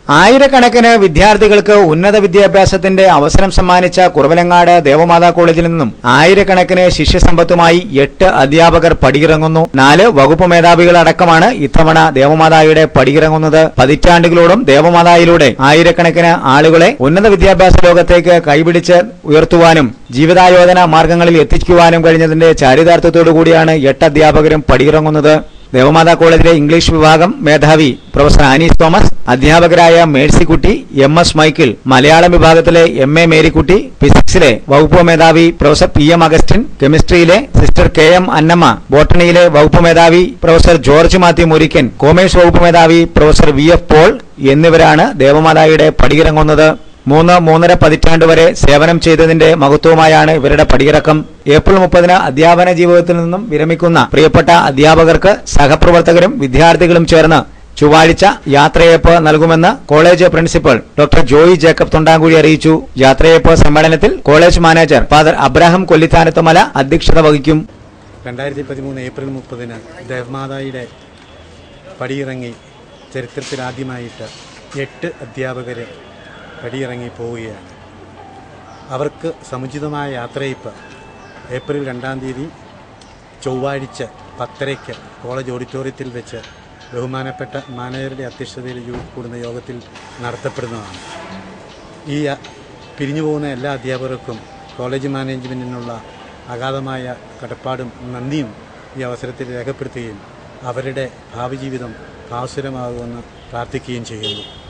ആയിരക്കണക്കിന് വിദ്യാർത്ഥികൾക്ക് ഉന്നത വിദ്യാഭ്യാസത്തിന്റെ അവസരം സമ്മാനിച്ച കുറവലങ്ങാട് ദേവമാതാ കോളേജിൽ നിന്നും ആയിരക്കണക്കിന് ശിഷ്യസമ്പത്തുമായി എട്ട് അധ്യാപകർ പടിയിറങ്ങുന്നു നാല് വകുപ്പ് മേധാവികളടക്കമാണ് ഇത്തവണ ദേവമാതായുടെ പടിയിറങ്ങുന്നത് പതിറ്റാണ്ടുകളോടും ദേവമാതായിലൂടെ ആയിരക്കണക്കിന് ആളുകളെ ഉന്നത വിദ്യാഭ്യാസ ലോകത്തേക്ക് കൈപിടിച്ച് ഉയർത്തുവാനും ജീവിതായോധന മാർഗങ്ങളിൽ എത്തിക്കുവാനും കഴിഞ്ഞതിന്റെ ചാരിതാർത്ഥ്യത്തോടു കൂടിയാണ് എട്ട് അധ്യാപകരും പടിയിറങ്ങുന്നത് ദേവമാതാ കോളേജിലെ ഇംഗ്ലീഷ് വിഭാഗം മേധാവി പ്രൊഫസർ ആനീസ് തോമസ് അധ്യാപകരായ മേഴ്സിക്കുട്ടി എം എസ് മൈക്കിൾ മലയാളം വിഭാഗത്തിലെ എം എ മേരിക്കുട്ടി ഫിസിക്സിലെ വകുപ്പ് മേധാവി പ്രൊഫസർ പി എം അഗസ്റ്റിൻ കെമിസ്ട്രിയിലെ സിസ്റ്റർ കെ എം അന്നമ്മ ബോട്ടണിയിലെ വകുപ്പ് മേധാവി പ്രൊഫസർ ജോർജ് മാത്യു മുരിക്കൻ കോമേഴ്സ് വകുപ്പ് മേധാവി പ്രൊഫസർ വി എഫ് പോൾ എന്നിവരാണ് ദേവമാതായുടെ പടിയിറങ്ങുന്നത് മൂന്ന് മൂന്നര പതിറ്റാണ്ട് വരെ സേവനം ചെയ്തതിന്റെ മഹത്വമായാണ് ഇവരുടെ പടിയിറക്കം ഏപ്രിൽ മുപ്പതിന് അധ്യാപന ജീവിതത്തിൽ നിന്നും വിരമിക്കുന്ന പ്രിയപ്പെട്ട അധ്യാപകർക്ക് സഹപ്രവർത്തകരും വിദ്യാർത്ഥികളും ചേർന്ന് ചൊവ്വാഴ്ച യാത്രയയപ്പ് നൽകുമെന്ന് college principal doctor Joy Jacob Thondankuzhy അറിയിച്ചു യാത്രയയപ്പ് സമ്മേളനത്തിൽ college manager father Abraham Kollithanathumala അധ്യക്ഷത വഹിക്കും രണ്ടായിരത്തി പതിമൂന്ന് ഏപ്രിൽ മുപ്പതിന് ദേവമാതായുടെ പടിയിറങ്ങി ചരിത്രത്തിലാദ്യമായിട്ട് എട്ട് അധ്യാപകർ പടിയിറങ്ങി പോവുകയാണ് അവർക്ക് സമുചിതമായ യാത്രയിപ്പ് ഏപ്രിൽ രണ്ടാം തീയതി ചൊവ്വാഴ്ച പത്തരയ്ക്ക് കോളേജ് ഓഡിറ്റോറിയത്തിൽ വെച്ച് ബഹുമാനപ്പെട്ട മാനേജറുടെ അധ്യക്ഷതയിൽ യോ- കൂടുന്ന യോഗത്തിൽ നടത്തപ്പെടുന്നതാണ് ഈ അ- പിരിഞ്ഞു പോകുന്ന എല്ലാ അധ്യാപകർക്കും കോളേജ് മാനേജ്മെൻറ്റിനുള്ള അഗാധമായ കടപ്പാടും നന്ദിയും ഈ അവസരത്തിൽ രേഖപ്പെടുത്തുകയും അവരുടെ ഭാവി ജീവിതം ഭാസുരമാകുമെന്ന് പ്രാർത്ഥിക്കുകയും ചെയ്യുന്നു